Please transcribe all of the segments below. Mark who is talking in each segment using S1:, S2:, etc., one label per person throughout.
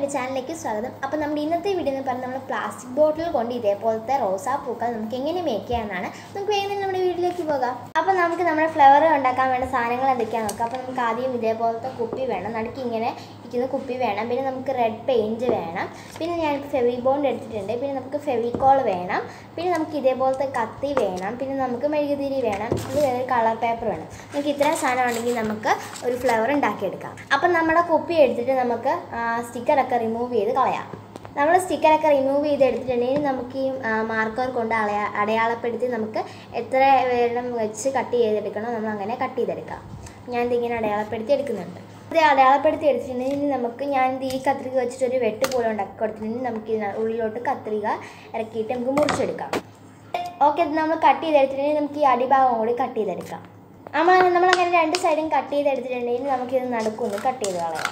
S1: ചാനലിലേക്ക് സ്വാഗതം അപ്പോൾ നമ്മുടെ ഇന്നത്തെ വീഡിയോ എന്ന് പറഞ്ഞാൽ നമ്മൾ പ്ലാസ്റ്റിക് ബോട്ടിൽ കൊണ്ട് ഇതേപോലത്തെ റോസാ പൂക്കൾ നമുക്ക് എങ്ങനെ മേക്ക് ചെയ്യാമെന്നാണ് നമുക്ക് വേഗം തന്നെ നമ്മുടെ വീട്ടിലേക്ക് പോകാം അപ്പോൾ നമുക്ക് നമ്മുടെ ഫ്ലവർ ഉണ്ടാക്കാൻ വേണ്ട സാധനങ്ങൾ എന്തൊക്കെയാണെന്ന് നോക്കാം അപ്പോൾ നമുക്ക് ആദ്യം ഇതേപോലത്തെ കുപ്പി വേണം നടുക്ക് ഇങ്ങനെ ഇരിക്കുന്ന കുപ്പി വേണം പിന്നെ നമുക്ക് റെഡ് പെയിൻറ്റ് വേണം പിന്നെ ഞാനിപ്പോൾ ഫെവി ബോണ്ട് എടുത്തിട്ടുണ്ട് പിന്നെ നമുക്ക് ഫെവിക്കോൾ വേണം പിന്നെ നമുക്ക് ഇതേപോലത്തെ കത്തി വേണം പിന്നെ നമുക്ക് മെഴുകുതിരി വേണം ഇത് വേറെ കളർ പേപ്പർ വേണം നമുക്ക് ഇത്രയും സാധനം ഉണ്ടെങ്കിൽ നമുക്ക് ഒരു ഫ്ലവർ ഉണ്ടാക്കിയെടുക്കാം അപ്പം നമ്മുടെ കുപ്പി എടുത്തിട്ട് നമുക്ക് സ്റ്റിക്കറൊക്കെ റിമൂവ് ചെയ്ത് കളയാം നമ്മൾ സ്റ്റിക്കറൊക്കെ റിമൂവ് ചെയ്ത് എടുത്തിട്ടുണ്ടെങ്കിൽ നമുക്ക് ഈ മാർക്കർ കൊണ്ട് അളയാ അടയാളപ്പെടുത്തി നമുക്ക് എത്ര വെള്ളം വെച്ച് കട്ട് ചെയ്തെടുക്കണോ നമ്മൾ അങ്ങനെ കട്ട് ചെയ്തെടുക്കാം ഞാൻ ഇതിങ്ങനെ അടയാളപ്പെടുത്തി എടുക്കുന്നുണ്ട് ഇത് അടയാളപ്പെടുത്തി എടുത്തിട്ടുണ്ടെങ്കിൽ നമുക്ക് ഞാൻ ഇത് ഈ കത്രിക വെച്ചിട്ട് ഒരു വെട്ട് പോലെ ഉണ്ടാക്കി കൊടുത്തിട്ടുണ്ടെങ്കിൽ നമുക്ക് ഇതിന ഉള്ളിലോട്ട് കത്രിക ഇറക്കിയിട്ട് നമുക്ക് മുറിച്ചെടുക്കാം ഓക്കെ ഇത് നമ്മൾ കട്ട് ചെയ്തെടുത്തിട്ടുണ്ടെങ്കിൽ നമുക്ക് ഈ അടിഭാഗം കൂടി കട്ട് ചെയ്തെടുക്കാം നമ്മൾ നമ്മളങ്ങനെ രണ്ട് സൈഡും കട്ട് ചെയ്തെടുത്തിട്ടുണ്ടെങ്കിൽ നമുക്കിത് നടുക്കൊന്ന് കട്ട് ചെയ്ത് കളയാം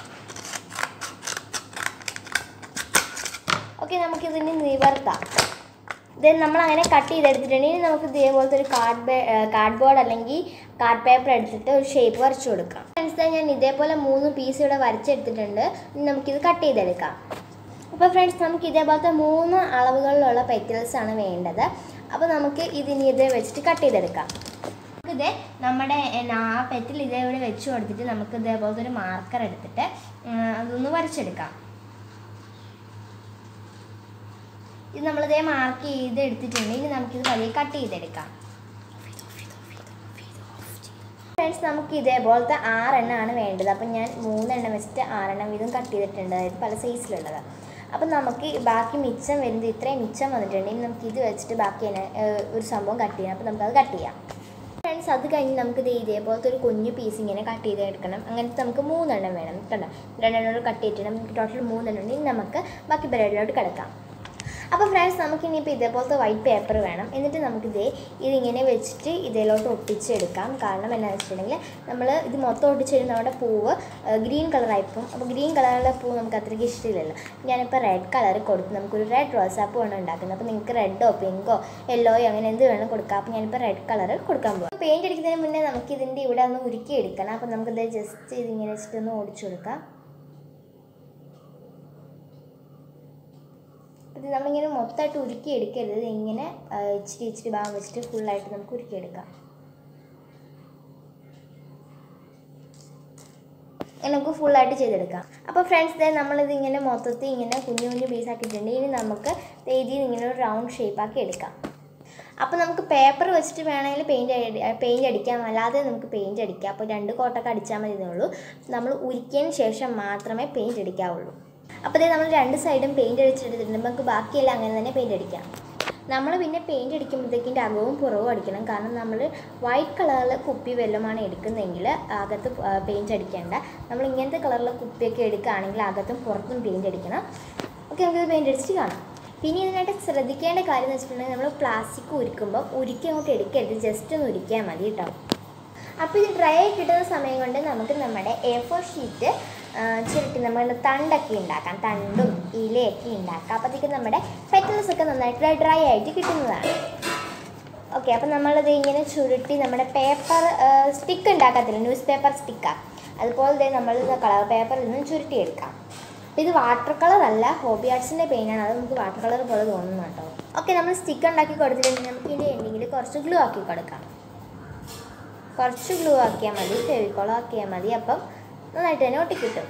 S1: ഓക്കെ നമുക്കിതിന് നിവർത്താം ഇത് നമ്മളങ്ങനെ കട്ട് ചെയ്തെടുത്തിട്ടുണ്ടെങ്കിൽ നമുക്ക് ഇതേപോലത്തെ ഒരു കാർഡ് ബേ കാർഡ് ബോർഡ് അല്ലെങ്കിൽ കാർഡ് പേപ്പർ എടുത്തിട്ട് ഒരു ഷേപ്പ് വരച്ചു കൊടുക്കാം ഫ്രണ്ട്സ് ഞാൻ ഇതേപോലെ മൂന്ന് പീസ് ഇവിടെ വരച്ചെടുത്തിട്ടുണ്ട് ഇനി നമുക്കിത് കട്ട് ചെയ്തെടുക്കാം അപ്പോൾ ഫ്രണ്ട്സ് നമുക്ക് ഇതേപോലത്തെ മൂന്ന് അളവുകളിലുള്ള പെറ്റൽസ് ആണ് വേണ്ടത് അപ്പോൾ നമുക്ക് ഇതിനി ഇത് വെച്ചിട്ട് കട്ട് ചെയ്തെടുക്കാം നമുക്കിത് നമ്മുടെ എന്നാ, ആ പെറ്റിൽ ഇതേ ഇവിടെ വെച്ച് കൊടുത്തിട്ട് നമുക്ക് ഇതേപോലത്തെ ഒരു മാർക്കർ എടുത്തിട്ട് ഉം, അതൊന്ന് വരച്ചെടുക്കാം ഇത് നമ്മളിതേ മാർക്ക് ചെയ്ത് എടുത്തിട്ടുണ്ടെങ്കിൽ നമുക്കിത് പതിയെ കട്ട് ചെയ്തെടുക്കാം ഫ്രണ്ട്സ് നമുക്ക് ഇതേപോലത്തെ ആറെണ്ണമാണ് വേണ്ടത് അപ്പം ഞാൻ മൂന്നെണ്ണം വെച്ചിട്ട് ആറെണ്ണം വീതം കട്ട് ചെയ്തിട്ടുണ്ട് അതായത് പല സൈസിലുള്ളത് അപ്പം നമുക്ക് ബാക്കി മിച്ചം വരുന്നത് ഇത്രയും മിച്ചം വന്നിട്ടുണ്ടെങ്കിൽ നമുക്ക് ഇത് വെച്ചിട്ട് ബാക്കി തന്നെ ഏഹ്, ഒരു സംഭവം കട്ട് ചെയ്യണം അപ്പം നമുക്കത് കട്ട് ചെയ്യാം ഫ്രണ്ട്സ് അത് കഴിഞ്ഞ് നമുക്ക് ഇത് ഇതേപോലത്തെ ഒരു കുഞ്ഞു പീസ് ഇങ്ങനെ കട്ട് ചെയ്ത് എടുക്കണം അങ്ങനത്തെ നമുക്ക് മൂന്നെണ്ണം വേണം കണ്ടോ രണ്ടെണ്ണം കട്ട് ചെയ്തിട്ട് നമുക്ക് ടോട്ടൽ മൂന്നെണ്ണം ഉണ്ടെങ്കിൽ നമുക്ക് ബാക്കി പരിപാടിയിലോട്ട് കിടക്കാം അപ്പോൾ ഫ്രണ്ട്സ് നമുക്കിനിയിപ്പോൾ ഇതേപോലത്തെ വൈറ്റ് പേപ്പർ വേണം എന്നിട്ട് നമുക്കിത് ഇതിങ്ങനെ വെച്ചിട്ട് ഇതിലോട്ട് ഒട്ടിച്ചെടുക്കാം കാരണം എന്താണെന്ന് വെച്ചിട്ടുണ്ടെങ്കിൽ നമ്മൾ ഇത് മൊത്തം ഒട്ടിച്ചിരുന്ന നമ്മുടെ പൂവ് ഗ്രീൻ കളറായിപ്പോൾ അപ്പോൾ ഗ്രീൻ കളറിലെ പൂവ് നമുക്ക് അത്രയ്ക്ക് ഇഷ്ടമില്ലല്ലോ ഞാനിപ്പോൾ റെഡ് കളർ കൊടുത്ത് നമുക്കൊരു റെഡ് റോസാപ്പ് വേണം ഉണ്ടാക്കുന്നത് അപ്പോൾ നിങ്ങൾക്ക് റെഡോ പിങ്കോ യെല്ലോയോ അങ്ങനെ എന്ത് വേണം കൊടുക്കാം അപ്പോൾ ഞാനിപ്പോൾ റെഡ് കളർ കൊടുക്കാൻ പോകും പെയിൻറ്റ് അടിക്കുന്നതിന് മുന്നേ നമുക്ക് ഇതിൻ്റെ ഇവിടെ ഒന്ന് ഉരുക്കി എടുക്കണം അപ്പോൾ നമുക്കിത് ജസ്റ്റ് ഇതിങ്ങനെ വെച്ചിട്ട് ഒന്ന് ഓടിച്ചു കൊടുക്കാം ഇത് നമ്മളിങ്ങനെ മൊത്തമായിട്ട് ഉരുക്കി എടുക്കരുത് ഇത് ഇങ്ങനെ ആ, ഇച്ചിരി ഇച്ചിരി ഭാഗം വെച്ചിട്ട് ഫുള്ളായിട്ട് നമുക്ക് ഉരുക്കിയെടുക്കാം ഇങ്ങനെ നമുക്ക് ഫുള്ളായിട്ട് ചെയ്തെടുക്കാം അപ്പോൾ ഫ്രണ്ട്സ് ദേ നമ്മളിത് ഇങ്ങനെ മൊത്തത്തിൽ ഇങ്ങനെ കുഞ്ഞു കുഞ്ഞു പീസ് ആക്കിയിട്ടുണ്ട് ഇനി നമുക്ക് ദേ ഇതിൽ ഇങ്ങനെ ഒരു റൗണ്ട് ഷേപ്പാക്കി എടുക്കാം അപ്പോൾ നമുക്ക് പേപ്പർ വെച്ചിട്ട് വേണമെങ്കിൽ പെയിൻറ്റ് പെയിൻറ്റ് അടിക്കാം അല്ലാതെ നമുക്ക് പെയിൻറ്റ് അടിക്കാം അപ്പോൾ രണ്ട് കോട്ടൊക്കെ അടിച്ചാൽ മതി എന്നേ ഉള്ളൂ നമ്മൾ ഉരുക്കിയതിന് ശേഷം മാത്രമേ പെയിൻറ്റ് അടിക്കാവുള്ളൂ അപ്പോൾ ഇതേ നമ്മൾ രണ്ട് സൈഡും പെയിൻറ്റ് അടിച്ചെടുത്തിട്ടുണ്ട് നമുക്ക് ബാക്കിയെല്ലാം അങ്ങനെ തന്നെ പെയിൻറ്റ് അടിക്കാം നമ്മൾ പിന്നെ പെയിൻറ്റ് അടിക്കുമ്പോഴത്തേക്കിൻ്റെ അകവും പുറവും അടിക്കണം കാരണം നമ്മൾ വൈറ്റ് കളറിൽ കുപ്പി വെല്ലമാണ് എടുക്കുന്നതെങ്കിൽ അകത്ത് പെയിൻറ്റ് അടിക്കേണ്ട നമ്മൾ ഇങ്ങനത്തെ കളറിലെ കുപ്പിയൊക്കെ എടുക്കുകയാണെങ്കിൽ അകത്തും പുറത്തും പെയിൻറ്റ് അടിക്കണം ഓക്കെ നമുക്കിത് പെയിൻറ്റ് അടിച്ചിട്ട് കാണാം പിന്നെ ഇതിനായിട്ട് ശ്രദ്ധിക്കേണ്ട കാര്യം എന്ന് വെച്ചിട്ടുണ്ടെങ്കിൽ നമ്മൾ പ്ലാസ്റ്റിക് ഉരുക്കുമ്പോൾ ഉരുക്കി അങ്ങോട്ട് എടുക്കരുത് ജസ്റ്റ് ഒന്ന് ഉരുക്കിയാൽ മതി കേട്ടോ അപ്പോൾ ഇത് ഡ്രൈ ആയി കിട്ടുന്ന സമയം കൊണ്ട് നമുക്ക് നമ്മുടെ എ ഫോർ ഷീറ്റ് ചുരുട്ടി നമ്മൾ തണ്ടൊക്കെ ഉണ്ടാക്കാം തണ്ടും ഇലയൊക്കെ ഉണ്ടാക്കാം അപ്പോഴത്തേക്കും നമ്മുടെ പെറ്റൽസ് ഒക്കെ നന്നായിട്ട് ഡ്രൈ ആയിട്ട് കിട്ടുന്നതാണ് ഓക്കെ അപ്പം നമ്മളിത് ഇങ്ങനെ ചുരുട്ടി നമ്മുടെ പേപ്പർ സ്റ്റിക്ക് ഉണ്ടാക്കത്തില്ല ന്യൂസ് പേപ്പർ സ്റ്റിക്കാണ് അതുപോലെ തന്നെ നമ്മൾ കളർ പേപ്പറിൽ നിന്നും ചുരുട്ടിയെടുക്കാം ഇത് വാട്ടർ കളർ അല്ല ഹോബി ആർട്സിൻ്റെ പെയിനാണ് അത് നമുക്ക് വാട്ടർ കളർ പോലെ തോന്നുന്നു കേട്ടോ ഓക്കെ നമ്മൾ സ്റ്റിക്ക് ഉണ്ടാക്കി കൊടുത്തിട്ടുണ്ടെങ്കിൽ നമുക്ക് ഇതിൻ്റെ എൻഡിങ്ങിൽ കുറച്ച് ഗ്ലൂ ആക്കി കൊടുക്കാം കുറച്ച് ഗ്ലൂ ആക്കിയാൽ മതി ഫെവിക്കോൾ ആക്കിയാൽ മതി അപ്പം നന്നായിട്ട് തന്നെ ഒട്ടിക്കിട്ടും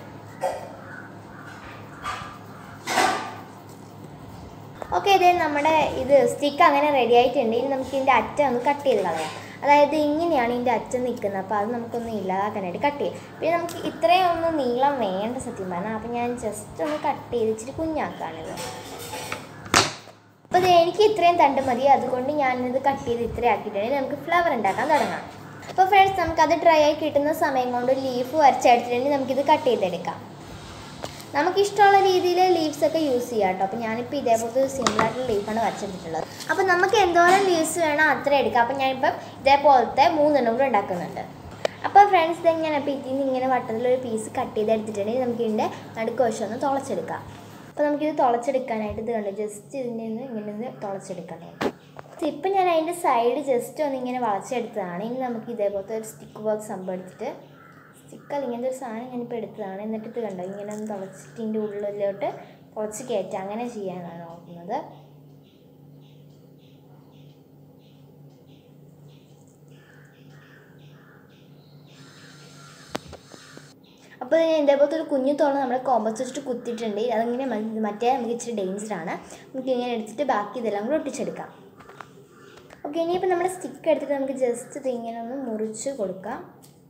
S1: ഓക്കെ ഇതേ നമ്മുടെ ഇത് സ്റ്റിക്ക് അങ്ങനെ റെഡി ആയിട്ടുണ്ട് ഇനി നമുക്ക് ഇതിൻ്റെ അറ്റം ഒന്ന് കട്ട് ചെയ്ത് കളയാം അതായത് ഇങ്ങനെയാണ് ഇതിൻ്റെ അറ്റം നിൽക്കുന്നത് അപ്പോൾ അത് നമുക്കൊന്ന് ഇല്ലാതാക്കാനായിട്ട് കട്ട് ചെയ്യാം പിന്നെ നമുക്ക് ഇത്രയും ഒന്ന് നീളം വേണ്ട സത്യം പറഞ്ഞാൽ അപ്പോൾ ഞാൻ ജസ്റ്റ് ഒന്ന് കട്ട് ചെയ്ത് ഇച്ചിരി കുഞ്ഞാക്കാണിത് അപ്പോൾ ഇത് എനിക്ക് ഇത്രയും തണ്ട് മതി അതുകൊണ്ട് ഞാനിത് കട്ട് ചെയ്ത് ഇത്രയും ആക്കിയിട്ടുണ്ടെങ്കിൽ നമുക്ക് ഫ്ലവർ ഉണ്ടാക്കാൻ തുടങ്ങാം അപ്പോൾ ഫ്രണ്ട്സ് നമുക്കത് ഡ്രൈ ആയി കിട്ടുന്ന സമയം കൊണ്ട് ലീഫ് വരച്ചെടുത്തിട്ടുണ്ടെങ്കിൽ നമുക്കിത് കട്ട് ചെയ്തെടുക്കാം നമുക്കിഷ്ടമുള്ള രീതിയിൽ ലീവ്സ് ഒക്കെ യൂസ് ചെയ്യാം കേട്ടോ അപ്പോൾ ഞാനിപ്പോൾ ഇതേപോലത്തെ ഒരു സിമ്പിളായിട്ടുള്ള ലീഫാണ് വരച്ചെടുത്തിട്ടുള്ളത് അപ്പോൾ നമുക്ക് എന്തോരം ലീവ്സ് വേണോ അത്ര എടുക്കാം അപ്പോൾ ഞാനിപ്പം ഇതേപോലത്തെ മൂന്നെണ്ണം കൂടെ ഉണ്ടാക്കുന്നുണ്ട് അപ്പോൾ ഫ്രണ്ട്സ് ഇതെങ്ങനെ അപ്പോൾ ഇതിൽ നിന്ന് ഇങ്ങനെ വട്ടത്തിലൊരു പീസ് കട്ട് ചെയ്തെടുത്തിട്ടുണ്ടെങ്കിൽ നമുക്ക് ഇതിൻ്റെ നടുക്ക് വശം ഒന്ന് തുളച്ചെടുക്കാം അപ്പോൾ നമുക്കിത് തുളച്ചെടുക്കാനായിട്ട് ഇത് കണ്ടു ജസ്റ്റ് ഇതിൻ്റെ നിന്ന് ഇങ്ങനെ ഒന്ന് തുളച്ചെടുക്കണേ ഇപ്പം ഞാൻ അതിൻ്റെ സൈഡ് ജസ്റ്റ് ഒന്ന് ഇങ്ങനെ വളച്ചെടുത്തതാണ് ഇനി നമുക്ക് ഇതേപോലത്തെ ഒരു സ്റ്റിക്ക് ബോക്സ് സംഭവം എടുത്തിട്ട് സ്റ്റിക്കല്ല ഇങ്ങനത്തെ ഒരു സാധനം ഞാനിപ്പോൾ എടുത്തതാണ് എന്നിട്ട് ഇത് കണ്ടോ ഇങ്ങനെ ഒന്ന് തുളച്ചിട്ട് ഇതിൻ്റെ ഉള്ളിലോട്ട് തുളച്ച് കയറ്റാം അങ്ങനെ ചെയ്യാനാണ് നോക്കുന്നത് അപ്പോൾ ഞാൻ ഇതേപോലത്തെ ഒരു കുഞ്ഞു തോളം നമ്മുടെ കോമ്പസ് വെച്ചിട്ട് കുത്തിയിട്ടുണ്ട് അതിങ്ങനെ മ- മറ്റേ നമുക്ക് ഇച്ചിരി ഡേഞ്ചറാണ് നമുക്ക് ഇങ്ങനെ എടുത്തിട്ട് ബാക്കി ഇതെല്ലാം കൂടെ ഒട്ടിച്ചെടുക്കാം ഓക്കെ ഇനിയിപ്പോൾ നമ്മുടെ സ്റ്റിക്ക് എടുത്തിട്ട് നമുക്ക് ജസ്റ്റ് ഇത് ഇങ്ങനെ ഒന്ന് മുറിച്ച് കൊടുക്കാം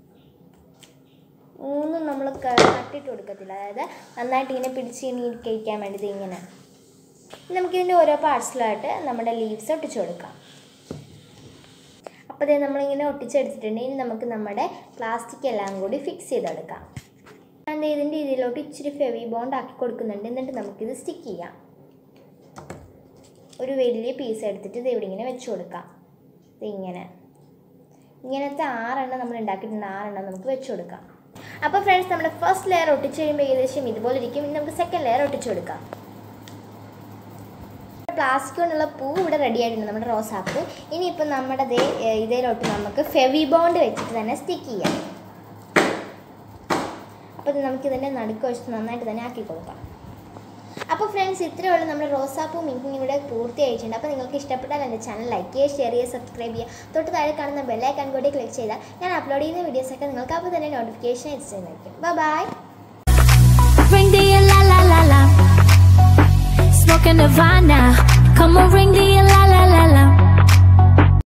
S1: ഒന്നും നമ്മൾ കട്ടിട്ട് കൊടുക്കത്തില്ല അതായത് നന്നായിട്ട് ഇങ്ങനെ പിടിച്ച് ഇങ്ങനെ കഴിക്കാൻ വേണ്ടി ഇത് ഇങ്ങനെ ഇനി നമുക്കിതിൻ്റെ ഓരോ പാർട്സിലായിട്ട് നമ്മുടെ ലീവ്സ് ഒട്ടിച്ച് കൊടുക്കാം അപ്പോൾ ഇതേ നമ്മളിങ്ങനെ ഒട്ടിച്ചെടുത്തിട്ടുണ്ട് ഇനി നമുക്ക് നമ്മുടെ പ്ലാസ്റ്റിക് എല്ലാം കൂടി ഫിക്സ് ചെയ്തെടുക്കാം ഞാൻ ദേ ഇതിൻ്റെ ഇതിലോട്ട് ഇച്ചിരി ഫെവി ബോണ്ട് ആക്കി കൊടുക്കുന്നുണ്ട് എന്നിട്ട് നമുക്കിത് സ്റ്റിക്ക് ചെയ്യാം ഒരു വലിയ പീസ് എടുത്തിട്ട് ഇത് ഇവിടെ ഇങ്ങനെ വെച്ച് കൊടുക്കാം ഇത് ഇങ്ങനെ ഇങ്ങനത്തെ ആറെണ്ണം നമ്മൾ ഉണ്ടാക്കിയിട്ടുണ്ട് ആറെണ്ണം നമുക്ക് വെച്ച് കൊടുക്കാം അപ്പോൾ ഫ്രണ്ട്സ് നമ്മുടെ ഫസ്റ്റ് ലെയർ ഒട്ടിച്ച് കഴിയുമ്പോൾ ഏകദേശം ഇതുപോലെ ഇരിക്കും ഇനി നമുക്ക് സെക്കൻഡ് ലെയർ ഒട്ടിച്ച് കൊടുക്കാം പ്ലാസ്റ്റിക് കൊണ്ടുള്ള പൂ ഇവിടെ റെഡി ആയിട്ടുണ്ട് നമ്മുടെ റോസാപ്പൂ ഇനിയിപ്പോൾ നമ്മുടെ ദേ ഏഹ് ഇതിലോട്ട് നമുക്ക് ഫെവി ബോണ്ട് വെച്ചിട്ട് തന്നെ സ്റ്റിക്ക് ചെയ്യാം അപ്പോൾ ഇത് നമുക്കിതിൻ്റെ നടുക്ക് വെച്ചിട്ട് നന്നായിട്ട് തന്നെ ആക്കി കൊടുക്കാം അപ്പോൾ ഫ്രണ്ട്സ് ഇത്രയേ ഉള്ളൂ നമ്മുടെ റോസാപ്പൂ മിങ്കിങ് ഇവിടെ പൂർത്തിയായിട്ടുണ്ട് അപ്പോൾ നിങ്ങൾക്ക് ഇഷ്ടപ്പെട്ടാൽ എൻ്റെ ചാനൽ ലൈക്ക് ചെയ്യുക ഷെയർ ചെയ്യുക സബ്സ്ക്രൈബ് ചെയ്യുക തൊട്ട് താഴെ കാണുന്ന ബെല്ലൈക്കൺ കൂടി ക്ലിക്ക് ചെയ്താൽ ഞാൻ അപ്ലോഡ് ചെയ്യുന്ന വീഡിയോസൊക്കെ നിങ്ങൾക്ക് അപ്പോൾ തന്നെ നോട്ടിഫിക്കേഷൻ എത്തിച്ചതായിരിക്കും bye
S2: Ring the la la la la. Smoking Nirvana. Come on, ring the la la la la.